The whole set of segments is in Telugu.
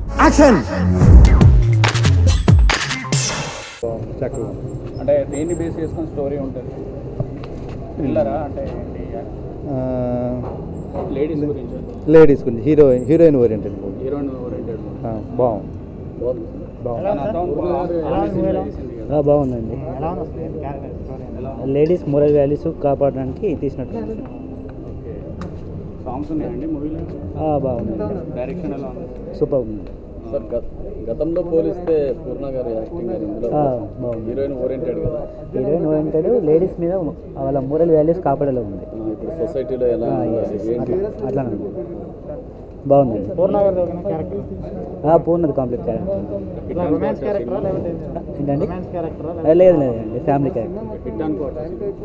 యాక్షన్ చక్కగా అంటే దేన్ని బేస్ చేసుకొని స్టోరీ ఉంటుంది థ్రిల్లరా అంటే ఏంటి లేడీస్ గురించి లేడీస్ గురించి hero heroine oriented movie heroine oriented బాగుంది బాగుందండి లేడీస్ మొరల్ వాల్యూస్ కాపాడడానికి తీసినట్టు సాంగ్స్ ఉన్నాయండి మూవీలో బాగుందండి డైరెక్షన్ ఎలా ఉంది సూపర్ ఉంది సార్ గత- గతంలో పోలిస్తే పూర్ణ గారి యాక్టింగ్ గారి ఇందులో ఆ, బాగుంది హీరోయిన్ ఓరియంటెడ్ కదా హీరోయిన్ ఓరియంటెడ్ లేడీస్ మీద వాళ్ళ మొరల్ వాల్యూస్ కాపాడేలా ఉంది ఆ, ఇప్పుడు సొసైటీలో ఎలా ఆ, ఉండాలి yes. ఏంటి అట్లా బాగుందండి ఆ, పూర్ణది కాంప్లీట్ క్యారెక్టర్ ఏంటండి ఆ, లేదు లేదండి ఫ్యామిలీ క్యారెక్టర్ హిట్ అనుకోవచ్చు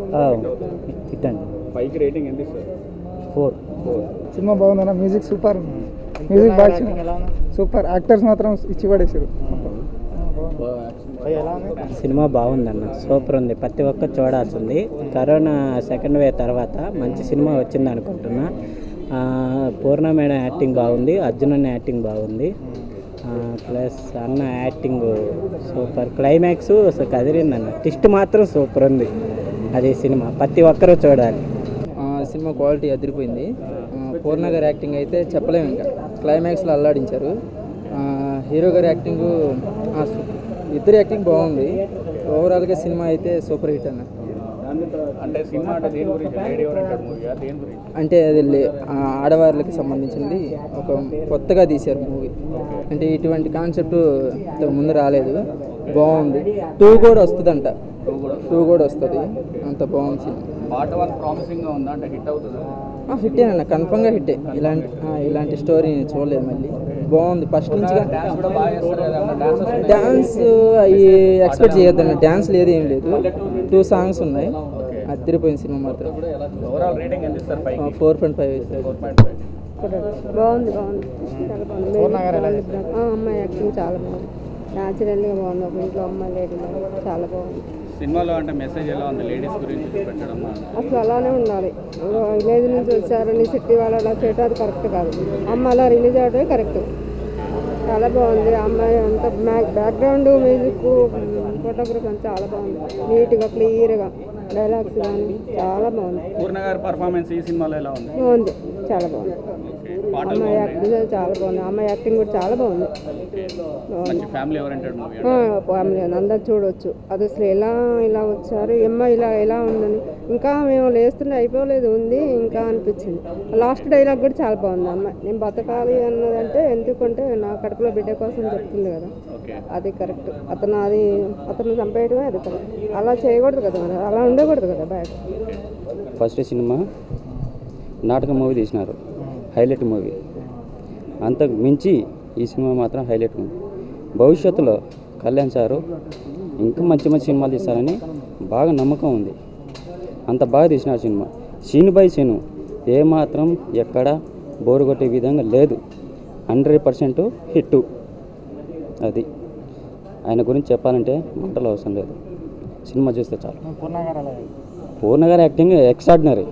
హిట్ అండి పైకి రేటింగ్ ఎంత ఇస్తారు ఫోర్ సినిమా బాగుందన్న మ్యూజిక్ సూపర్ మ్యూజిక్ బాగా ఇచ్చిన- సూపర్ యాక్టర్స్ మాత్రం ఇచ్చి పడేసారు బాగా యాక్షన్ సినిమా బాగుందన్న సూపర్ ఉంది ప్రతి ఒక్కరు చూడాల్సింది కరోనా సెకండ్ వేవ్ తర్వాత మంచి సినిమా వచ్చింది అనుకుంటున్నా ఆ, పూర్ణ మేడం యాక్టింగ్ బాగుంది అర్జున్ అన్న యాక్టింగ్ బాగుంది ఆ, ప్లస్ అన్న యాక్టింగ్ సూపర్ క్లైమాక్స్ అసలు కదిరిందన్న టిస్ట్ మాత్రం సూపర్ ఉంది అది సినిమా ప్రతి ఒక్కరూ చూడాలి సినిమా క్వాలిటీ అదిరిపోయింది ఆ, పూర్ణ గారి యాక్టింగ్ అయితే చెప్పలేము ఇంకా క్లైమాక్స్లో అల్లాడించారు ఆ, హీరో గారి యాక్టింగ్ ఆ, సు- ఇద్దరు యాక్టింగ్ బాగుంది ఓవరాల్గా సినిమా అయితే సూపర్ హిట్ అన్న అంటే సినిమా అంటే దేని గురించి లేడీ ఓరియంటెడ్ మూవీ దేని గురించి అంటే అది లే- ఆ, ఆడవాళ్ళకి సంబంధించింది ఒక కొత్తగా తీశారు మూవీ అంటే ఇటువంటి కాన్సెప్ట్ ఇంతకు ముందు రాలేదు బాగుంది టూ కూడా వస్తుందంట టూ కూడా వస్తుంది అంత బాగుంది సినిమా పార్ట్ వన్ ప్రామిసింగ్ గా ఉందా అంటే హిట్ అవుతుందా హిట్టే అన్న కన్ఫర్మ్గా హిట్టే ఇలాంటి ఆ, ఇలాంటి స్టోరీ నేను చూడలేదు మళ్ళీ బాగుంది ఫస్ట్ నుంచి డాన్స్ కూడా బాగా చేస్తారు కదా డాన్సర్స్ డ్యాన్స్ అవి ఎక్స్పెక్ట్ చేయొద్దన్న డ్యాన్స్ లేదు ఏం లేదు టూ సాంగ్స్ ఉన్నాయి అదిరిపోయింది సినిమా మాత్రం ఓవరాల్ రేటింగ్ ఎంత ఇస్తారు పైకి four point five four point five బాగుంది బాగుంది చాలా బాగుంది ఆ, అమ్మాయి యాక్టింగ్ చాలా బాగుంది న్యాచురల్గా బాగుంది ఒక ఇంట్లో అమ్మాయి లేడీ చాలా బాగుంది సినిమాలో అంటే మెసేజ్ ఎలా ఉంది లేడీస్ గురించి చూపెట్టడం అసలు అలానే ఉండాలి విలేజ్ నుంచి వచ్చారని సిటీ వాళ్ళు అలా చేయటం అది కరెక్ట్ కాదు అమ్మ అలా రిలీజ్ అవడమే కరెక్ట్ చాలా బాగుంది ఆ అమ్మాయి అంత బ్యాక్గ్రౌండ్ మ్యూజిక్ ఫోటోగ్రఫీ అంతా చాలా బాగుంది నీట్గా క్లియర్గా డైలాగ్స్ కానీ చాలా బాగుంది పూర్ణ గారి పర్ఫార్మెన్స్ ఈ సినిమాలో ఎలా ఉంది బాగుంది చాలా బాగుంది పాటలు అమ్మాయి యాక్టింగ్ చాలా బాగుంది అమ్మాయి యాక్టింగ్ కూడా చాలా బాగుంది మంచి ఫ్యామిలీ ఓరియంటెడ్ మూవీ ఫ్యామిలీ అని అందరు చూడొచ్చు అది అసలు ఎలా ఇలా వచ్చారు ఎమ్మ ఇలా ఎలా ఉందని ఇంకా మేము లేస్తుంటే అయిపోలేదు ఉంది ఇంకా అనిపించింది లాస్ట్ డైలాగ్ కూడా చాలా బాగుంది అమ్మాయి నేను బతకాలి అన్నదంటే ఎందుకంటే నా కడుపులో బిడ్డ కోసం చెప్తుంది కదా ఓకే అది కరెక్ట్ అతను అది అతను చంపేయడమే అది కరెక్ట్ అలా చేయకూడదు కదా మరి అలా ఉండకూడదు కదా బయట ఫస్ట్ సినిమా నాటక మూవీ తీసినారు హైలైట్ మూవీ అంతకు మించి ఈ సినిమా మాత్రం హైలైట్ ఉంది భవిష్యత్తులో కళ్యాణ్ సారు ఇంకా మంచి మంచి సినిమాలు తీస్తారని బాగా నమ్మకం ఉంది అంత బాగా తీసినారు సినిమా సీను బై సీను ఏమాత్రం ఎక్కడ బోరు కొట్టే విధంగా లేదు హండ్రెడ్ పర్సెంట్ హిట్ అది ఆయన గురించి చెప్పాలంటే మాటలు అవసరం లేదు సినిమా చూస్తే చాలు పూర్ణ గారి యాక్టింగ్ ఎక్స్ట్రాడినరీ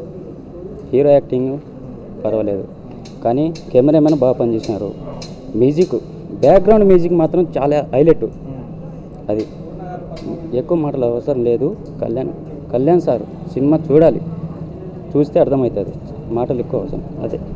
హీరో యాక్టింగ్ పర్వాలేదు కానీ కెమెరామెన్ బాగా పనిచేసినారు మ్యూజిక్ బ్యాక్గ్రౌండ్ మ్యూజిక్ మాత్రం చాలా హైలైట్ అది ఎక్కువ మాటలు అవసరం లేదు కళ్యాణ్ కళ్యాణ్ సార్ సినిమా చూడాలి చూస్తే అర్థమవుతుంది మాటలు ఎక్కువ అవసరం అదే